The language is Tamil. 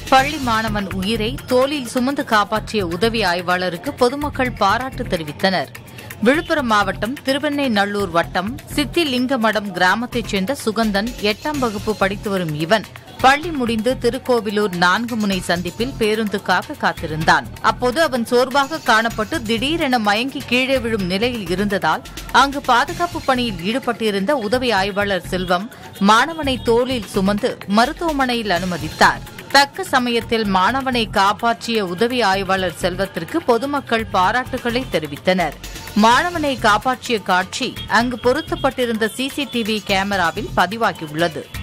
பள்ளி மாணவன் உயிரை தோளில் சுமந்து காப்பாற்றிய உதவி ஆய்வாளருக்கு பொதுமக்கள் பாராட்டு தெரிவித்தனர் விழுப்புரம் மாவட்டம் திருவெண்ணெய்நல்லூர் வட்டம் சித்திலிங்கமடம் கிராமத்தைச் சேர்ந்த சுகந்தன் எட்டாம் வகுப்பு படித்து வரும் இவன் பள்ளி முடிந்து திருக்கோவிலூர் நான்கு முனை சந்திப்பில் பேருந்துக்காக காத்திருந்தான் அப்போது அவன் சோர்வாக காணப்பட்டு திடீரென மயங்கி கீழே விழும் நிலையில் இருந்ததால் அங்கு பாதுகாப்பு பணியில் ஈடுபட்டிருந்த உதவி ஆய்வாளர் செல்வம் மாணவனை தோளில் சுமந்து மருத்துவமனையில் அனுமதித்தார் தக்க சமயத்தில் மாணவனை காப்பாற்றிய உதவி ஆய்வாளர் செல்வத்திற்கு பொதுமக்கள் பாராட்டுகளை தெரிவித்தனர் மாணவனை காப்பாற்றிய காட்சி அங்கு பொருத்தப்பட்டிருந்த சிசிடிவி கேமராவில் பதிவாகியுள்ளது